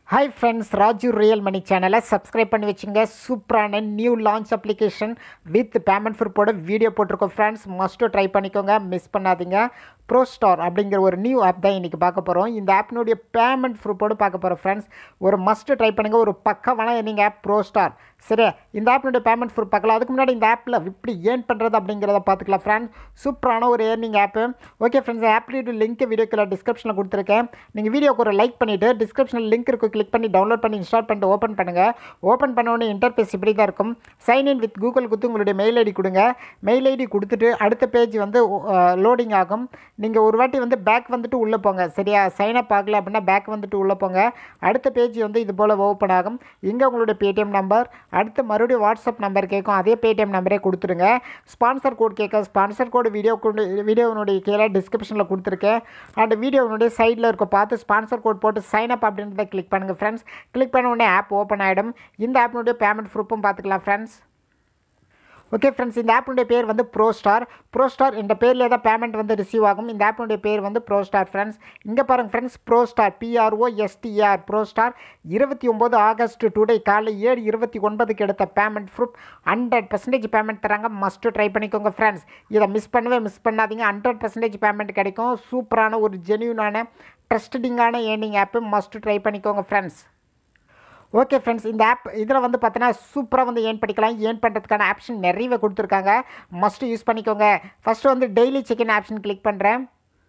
hi friends Raju real money சேனலை subscribe பண்ணி வச்சுங்க சூப்பரான new launch application with payment ப்ரூஃபோட வீடியோ போட்டிருக்கோம் ஃப்ரெண்ட்ஸ் மஸ்ட்டு ட்ரை பண்ணிக்கோங்க மிஸ் பண்ணாதீங்க ப்ரோ ஸ்டார் அப்படிங்கிற ஒரு நியூ ஆப் தான் இன்றைக்கி பார்க்க போகிறோம் இந்த ஆப்பினுடைய பேமெண்ட் ப்ரூஃபோடு பார்க்க போகிறோம் ஃப்ரெண்ட்ஸ் ஒரு மஸ்ட்டு ட்ரை பண்ணுங்கள் ஒரு பக்கமான என்னங்க ஆப் ப்ரோ ஸ்டார் சரி இந்த ஆப்பினுடைய பேமெண்ட் ப்ரூஃப் பார்க்கலாம் அதுக்கு முன்னாடி இந்த ஆப்பில் இப்படி ஏர்ன் பண்ணுறது அப்படிங்கிறத பார்த்துக்கலாம் ஃப்ரெண்ட்ஸ் சூப்பரான ஒரு ஏர்னிங் ஆப்பு ஓகே ஃப்ரெண்ட்ஸ் ஆப்லேட்டு லிங்க் வீடியோக்குள்ள டிஸ்கிரிப்ஷனில் கொடுத்துருக்கேன் நீங்கள் வீடியோக்கு ஒரு லைக் பண்ணிவிட்டு டிஸ்கிரிப்ஷனில் லிங்க் இருக்கும் கிளிக் பண்ணி டவுன்லோட் பண்ணி இன்ஸ்டால் பண்ணிட்டு ஓப்பன் பண்ணுங்கள் ஓப்பன் பண்ண உடனே இன்டர்பேஸ் இப்படி தான் இருக்கும் சைன் இன் வித் கூகுள் கொடுத்து உங்களுடைய மெயில் ஐடி கொடுங்க மெயில் ஐடி கொடுத்துட்டு அடுத்த பேஜ் வந்து லோடிங் ஆகும் நீங்கள் ஒரு வாட்டி வந்து பேக் வந்துட்டு உள்ளே போங்க சரியா சைன் அப் ஆகல அப்படின்னா பேக் வந்துட்டு உள்ளே போங்க அடுத்த பேஜ் வந்து இது போல் ஓப்பன் ஆகும் இங்கே உங்களுடைய பேடிஎம் நம்பர் அடுத்து மறுபடியும் வாட்ஸ்அப் நம்பர் கேட்கும் அதே பேடிஎம் நம்பரே கொடுத்துருங்க ஸ்பான்சர் கோட் கேட்க ஸ்பான்சர் கோடு வீடியோ வீடியோனுடைய கீழே டிஸ்கிரிப்ஷனில் கொடுத்துருக்கேன் அந்த வீடியோனுடைய சைடில் இருக்க பார்த்து ஸ்பான்சர் கோட் போட்டு சைன் அப் அப்படின்றத கிளிக் பண்ணுங்கள் ஃப்ரெண்ட்ஸ் கிளிக் பண்ண உடனே ஆப் ஓப்பன் ஆகிடும் இந்த ஆப்பினுடைய பேமெண்ட் ப்ரூஃபும் பார்த்துக்கலாம் ஃப்ரெண்ட்ஸ் ஓகே ஃப்ரெண்ட்ஸ் இந்த ஆப்பினுடைய பேர் வந்து ப்ரோ ஸ்டார் ப்ரோ ஸ்டார் இந்த பேரில் தான் பேமெண்ட் வந்து ரிசீவ் ஆகும் இந்த ஆப்பினுடைய பேர் வந்து ப்ரோ ஸ்டார் ஃப்ரெண்ட்ஸ் இங்கே பாருங்கள் friends pro star P R O S T R pro star இருபத்தி ஒம்பது ஆகஸ்ட் டுடே காலை ஏழு இருபத்தி ஒன்பதுக்கு எடுத்த payment proof hundred percentage payment தராங்க மஸ்ட்டு ட்ரை பண்ணிக்கோங்க ஃப்ரெண்ட்ஸ் இதை மிஸ் பண்ணவே மிஸ் பண்ணாதீங்க ஹண்ட்ரட் பர்சன்டேஜ் பேமெண்ட் கிடைக்கும் சூப்பரான ஒரு ஜென்யூனான ட்ரஸ்டிங்கான ஏர்னிங் ஆப்பு மஸ்ட்டு ட்ரை பண்ணிக்கோங்க ஃப்ரெண்ட்ஸ் ஓகே ஃப்ரெண்ட்ஸ் இந்த ஆப் இதில் வந்து பார்த்தீங்கன்னா சூப்பராக வந்து ஏர்ன் பண்ணிக்கலாம் ஏர்ன் பண்ணுறதுக்கான ஆப்ஷன் நிறைய கொடுத்துருக்காங்க மஸ்ட்டு யூஸ் பண்ணிக்கோங்க ஃபஸ்ட்டு வந்து டெய்லி செக்இன் ஆப்ஷன் கிளிக் பண்ணுறேன்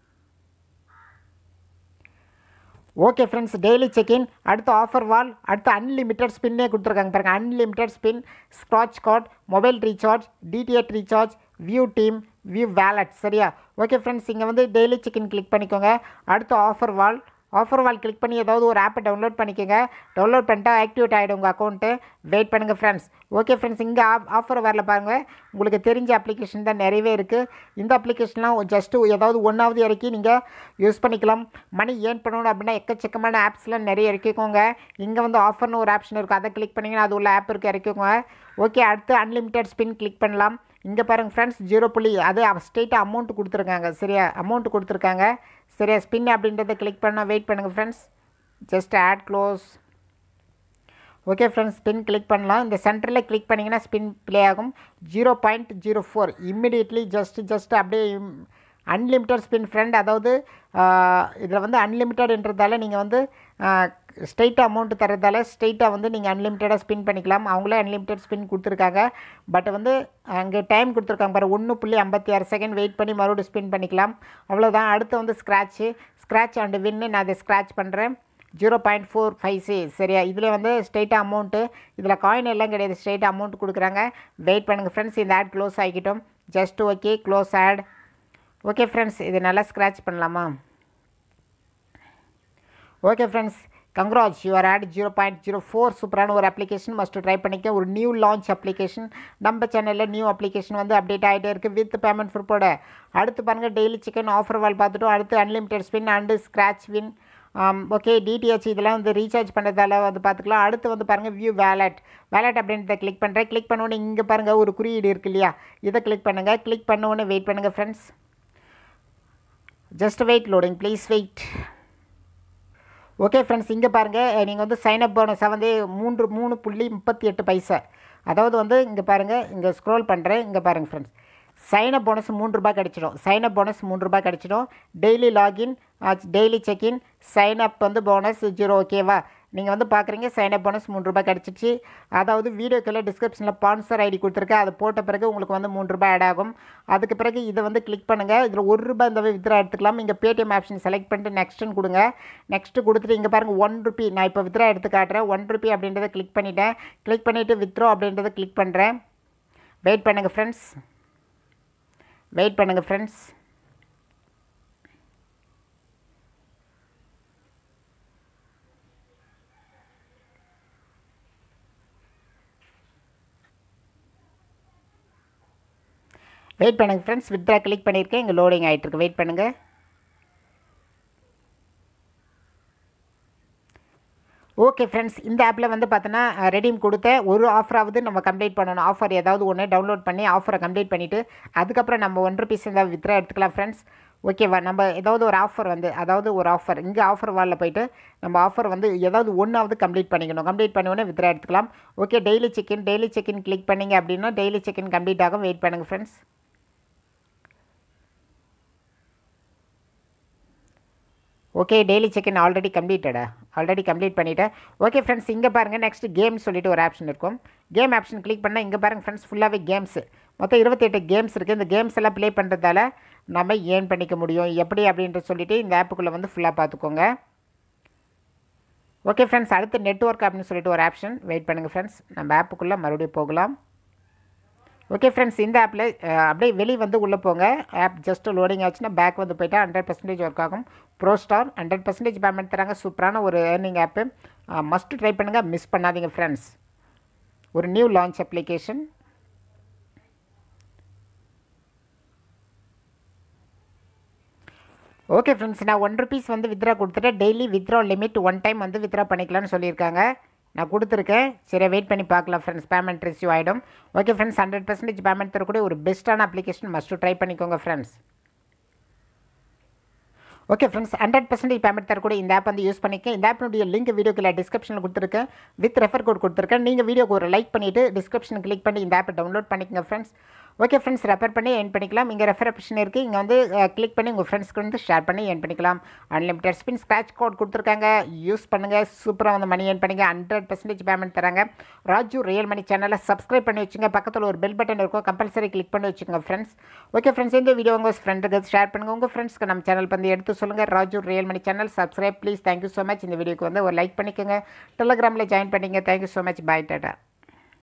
ஓகே ஃப்ரெண்ட்ஸ் டெய்லி செக்இன் அடுத்து ஆஃபர் வால் அடுத்து அன்லிமிட்டட் ஸ்பின்னே கொடுத்துருக்காங்க பாருங்கள் unlimited spin scratch card mobile recharge DTH recharge view team view wallet சரியா ஓகே ஃப்ரெண்ட்ஸ் இங்கே வந்து டெய்லி செக்இன் கிளிக் பண்ணிக்கோங்க அடுத்து offer wall offer wall click பண்ணி ஏதாவது ஒரு ஆப்பை டவுன்லோட் பண்ணிக்கோங்க டவுன்லோட் பண்ணிட்டா ஆக்டிவேட் ஆகிடும் உங்கள் அக்கௌண்ட்டு வெயிட் பண்ணுங்கள் ஃப்ரெண்ட்ஸ் ஓகே ஃப்ரெண்ட்ஸ் இங்கே ஆஃபர் வரல பாருங்கள் உங்களுக்கு தெரிஞ்ச அப்ளிகேஷன் தான் நிறையவே இருக்குது இந்த அப்ளிகேஷன்லாம் ஜஸ்ட்டு ஏதாவது ஒன்றாவது இறக்கி நீங்கள் யூஸ் பண்ணிக்கலாம் மணி ஏர்ன் பண்ணணும் அப்படின்னா எக்கச்சக்கமான ஆப்ஸ்லாம் நிறைய இறக்கிக்கோங்க இங்கே வந்து ஆஃபர்னு ஒரு ஆப்ஷன் இருக்குது அதை கிளிக் பண்ணிங்கன்னா அது உள்ள ஆப் இருக்குது இறக்கிக்கோங்க ஓகே அடுத்து அன்லிமிட்டட் ஸ்பின் கிளிக் பண்ணலாம் இங்கே பாருங்கள் ஃப்ரெண்ட்ஸ் ஜீரோ புள்ளி அது ஸ்ட்ரெயிட்டாக அமௌண்ட் கொடுத்துருக்காங்க சரியா அமௌண்ட் கொடுத்துருக்காங்க சரியா ஸ்பின் அப்படின்றத கிளிக் பண்ண வெயிட் பண்ணுங்கள் friends just ad close okay friends spin click பண்ணலாம் இந்த சென்டரில் கிளிக் பண்ணிங்கன்னா ஸ்பின் ப்ளே ஆகும் zero point zero four immediately just just அப்படியே அன்லிமிட்டட் ஸ்பின் ஃப்ரெண்ட் அதாவது இதில் வந்து அன்லிமிட்டட்ன்றதால நீங்கள் வந்து ஸ்ட்ரெயிட்டாக அமௌண்ட் தரதால ஸ்ட்ரெயிட்டாக வந்து நீங்கள் அன்லிமிட்டடாக ஸ்பின் பண்ணிக்கலாம் அவங்களே அன்லிமிட்டட் ஸ்பின் கொடுத்துருக்காங்க பட் வந்து அங்கே டைம் கொடுத்துருக்காங்க பாரு ஒன்று புள்ளி ஐம்பத்தி ஆறு செகண்ட் வெயிட் பண்ணி மறுபடியும் ஸ்பின் பண்ணிக்கலாம் அவ்வளோதான் அடுத்து வந்து ஸ்க்ராட்ச்சு ஸ்க்ராட்ச் அண்டு வின்னு நான் அதை ஸ்க்ராட்ச் பண்ணுறேன் zero point four five C சரியா இதில் வந்து ஸ்ட்ரெயிட்டாக அமௌண்ட்டு இதில் காயின் எல்லாம் கிடையாது ஸ்ட்ரெயிட்டாக அமௌண்ட் கொடுக்குறாங்க வெயிட் பண்ணுங்கள் ஃப்ரெண்ட்ஸ் இந்த ஆட் க்ளோஸ் ஆகிக்கிட்டோம் just okay close ad okay friends இது நல்லா ஸ்க்ராட்ச் பண்ணலாமா okay friends congrats your ad zero point zero four சூப்பரான ஒரு அப்ளிகேஷன் மஸ்ட்டு ட்ரை பண்ணிக்க ஒரு நியூ லான்ச் அப்ளிகேஷன் நம்ம சேனலில் நியூ அப்ளிகேஷன் வந்து அப்டேட் ஆகிட்டே இருக்குது வித் பேமெண்ட் ப்ரூஃபோட அடுத்து பாருங்கள் டெய்லி சிக்கன் ஆஃபர் வால் பார்த்துட்டோம் அடுத்து unlimited spin and scratch win okay DTH இதெல்லாம் வந்து ரீசார்ஜ் பண்ணுறதால வந்து பார்த்துக்கலாம் அடுத்து வந்து பாருங்கள் வியூ வேலட் வேலட் அப்படின்றத கிளிக் பண்ணுறேன் கிளிக் பண்ணோன்னே இங்கே பாருங்கள் ஒரு குறியீடு இருக்கு இல்லையா இதை கிளிக் பண்ணுங்கள் கிளிக் பண்ணோன்னே வெயிட் பண்ணுங்கள் friends just wait loading please wait okay friends இங்கே பாருங்கள் நீங்கள் வந்து சைனப் போனஸை வந்து மூன்று மூணு புள்ளி முப்பத்தி எட்டு பைசா அதாவது வந்து இங்கே பாருங்கள் இங்கே ஸ்க்ரோல் பண்ணுறேன் இங்கே பாருங்கள் ஃப்ரெண்ட்ஸ் சைனப் போனஸ் மூன்று ரூபாய் கிடச்சிடும் சைனப் போனஸ் மூன்று ரூபாய் கிடச்சிடும் daily login daily check in sign up வந்து போனஸ் ஜீரோ ஓகேவா நீங்கள் வந்து பார்க்குறீங்க சைனப் போனஸ் மூணு ரூபாய் கிடச்சிச்சு அதாவது வீடியோக்குள்ளே டிஸ்கிரிப்ஷனில் ஸ்பான்சர் ஐடி கொடுத்துருக்கேன் அதை போட்ட பிறகு உங்களுக்கு வந்து மூணு ரூபாய் ஆட் ஆகும் அதுக்கு பிறகு இதை வந்து கிளிக் பண்ணுங்கள் இதில் ஒரு ரூபாய் இந்த வித்ரா எடுத்துக்கலாம் இங்கே பேடிஎம் ஆப்ஷன் செலக்ட் பண்ணிட்டு நெக்ஸ்ட்டுன்னு கொடுங்க நெக்ஸ்ட்டு கொடுத்துட்டு இங்கே பாருங்கள் ஒன் ருபி நான் இப்போ வித்ரா எடுத்து காட்டுறேன் ஒன் ருபி அப்படின்றத கிளிக் பண்ணிவிட்டேன் கிளிக் பண்ணிவிட்டு வித்ரோ அப்படின்றத கிளிக் பண்ணுறேன் வெயிட் பண்ணுங்கள் ஃப்ரெண்ட்ஸ் வெயிட் பண்ணுங்கள் ஃப்ரெண்ட்ஸ் வெயிட் பண்ணுங்கள் ஃப்ரெண்ட்ஸ் வித்ரா கிளிக் பண்ணியிருக்கேன் இங்கே லோடிங் ஆகிட்டுருக்கு வெயிட் பண்ணுங்கள் ஓகே ஃப்ரெண்ட்ஸ் இந்த ஆப்பில் வந்து பார்த்தோன்னா ரெடீம் கொடுத்த ஒரு ஆஃபராவது நம்ம கம்ப்ளீட் பண்ணணும் ஆஃபர் ஏதாவது ஒன்று டவுன்லோட் பண்ணி ஆஃபரை கம்ப்ளீட் பண்ணிவிட்டு அதுக்கப்புறம் நம்ம ஒன் ருபீஸ் இந்த வித்ரா எடுத்துக்கலாம் ஃப்ரெண்ட்ஸ் ஓகேவா நம்ம ஏதாவது ஒரு ஆஃபர் வந்து அதாவது ஒரு ஆஃபர் இங்கே ஆஃபர் வாலில் போயிட்டு நம்ம ஆஃபர் வந்து ஏதாவது ஒன்றாவது கம்ப்ளீட் பண்ணிக்கணும் கம்ப்ளீட் பண்ணி உடனே வித்ரா எடுத்துக்கலாம் okay daily check in daily check in click பண்ணிங்க அப்படின்னா டெய்லி செக்இன் கம்ப்ளீட் ஆகும் வெயிட் பண்ணுங்கள் friends okay daily check in already கம்ப்ளீட்டடா ஆல்ரெடி கம்ப்ளீட் பண்ணிவிட்டேன் ஓகே ஃப்ரெண்ட்ஸ் இங்கே பாருங்கள் நெக்ஸ்ட் கேம் சொல்லிட்டு ஒரு ஆப்ஷன் இருக்கும் கேம் ஆப்ஷன் கிளிக் பண்ணால் இங்கே பாருங்கள் ஃப்ரெண்ட்ஸ் ஃபுல்லாகவே கேம்ஸ் மொத்தம் இருபத்தெட்டு கேம்ஸ் இருக்குது இந்த கேம்ஸ் எல்லாம் ப்ளே பண்ணுறதால நம்ம ஏர்ன் பண்ணிக்க முடியும் எப்படி அப்படின்ட்டு சொல்லிட்டு இந்த ஆப்புக்குள்ளே வந்து ஃபுல்லாக பார்த்துக்கோங்க ஓகே ஃப்ரெண்ட்ஸ் அடுத்து நெட்ஒர்க் அப்படின்னு சொல்லிட்டு ஒரு ஆப்ஷன் வெயிட் பண்ணுங்கள் ஃப்ரெண்ட்ஸ் நம்ம ஆப்புக்குள்ளே மறுபடியும் போகலாம் ஓகே ஃப்ரெண்ட்ஸ் இந்த ஆப்பில் அப்படியே வெளியே வந்து உள்ளே போங்க ஆப் ஜஸ்ட் லோடிங் ஆச்சுன்னா பேக் வந்து போயிட்டா ஹண்ட்ரட் பர்சன்டேஜ் ஒர்க் ஆகும் bro star hundred percentage payment தராங்க சூப்பரான ஒரு ஏர்னிங் ஆப்பு மஸ்ட் ட்ரை பண்ணுங்கள் மிஸ் பண்ணாதீங்க ஃப்ரெண்ட்ஸ் ஒரு new launch application okay friends நான் ஒன் ருபீஸ் வந்து வித்ரா கொடுத்துட்டேன் daily withdraw limit one time வந்து வித்ரா பண்ணிக்கலாம்னு சொல்லியிருக்காங்க நான் கொடுத்துருக்கேன் சரி வெயிட் பண்ணி பார்க்கலாம் ஃப்ரெண்ட்ஸ் பேமெண்ட் ரிசீவ் ஆகிடும் okay friends hundred percentage payment தரக்கூடிய ஒரு பெஸ்ட்டான அப்ளிகேஷன் மஸ்ட்டு ட்ரை பண்ணிக்கோங்க friends okay friends hundred percentage payment தரக்கூடிய இந்த ஆப் வந்து யூஸ் பண்ணிக்க இந்த ஆப்பினுடைய லிங்க் வீடியோக்குள்ள டிஸ்கிரிப்ஷனில் கொடுத்துருக்கேன் வித் ரெஃபர் கோட் கொடுத்துருக்கேன் நீங்கள் வீடியோக்கு ஒரு லைக் பண்ணிவிட்டு டிஸ்கிரிப்ஷன் கிளிக் பண்ணி இந்த ஆப்பை டவுன்லோட் பண்ணிக்கோங்க ஃப்ரெண்ட்ஸ் ஓகே ஃப்ரெண்ட்ஸ் ரெஃபர் பண்ணி என் பண்ணிக்கலாம் இங்கே ரெஃபர் ஆப்ஷன் இருக்குது இங்கே வந்து கிளிக் பண்ணி உங்கள் ஃப்ரெண்ட்ஸ்க்கு வந்து ஷேர் பண்ணி என் பண்ணிக்கலாம் அன்லிமிட்டட் ஸ்பின் ஸ்க்ராச் கோட் கொடுத்துருக்காங்க யூஸ் பண்ணுங்கள் சூப்பராக வந்து மணி ஏன் பண்ணிங்க ஹண்ட்ரட் பர்சன்டேஜ் பேமெண்ட் தராங்க ராஜு ரியல் மணி சேனலை சப்ஸ்கிரைப் பண்ணி வச்சுங்க பக்கத்தில் ஒரு பெல் பட்டன் இருக்கும் கம்பல்சரி கிளிக் பண்ணி வச்சுங்க ஃப்ரெண்ட்ஸ் ஓகே ஃப்ரெண்ட்ஸ் இந்த வீடியோ உங்கள் ஃப்ரெண்டுக்கு ஷேர் பண்ணுங்கள் உங்கள் ஃப்ரெண்ட்ஸ்க்கு நம்ம சேனல் வந்து எடுத்து சொல்லுங்கள் Raju real money channel subscribe please thank you so much இந்த வீடியோக்கு வந்து ஒரு லைக் பண்ணிக்கோங்க டெலகிராமில் ஜாயின் பண்ணிங்க thank you so much bye tata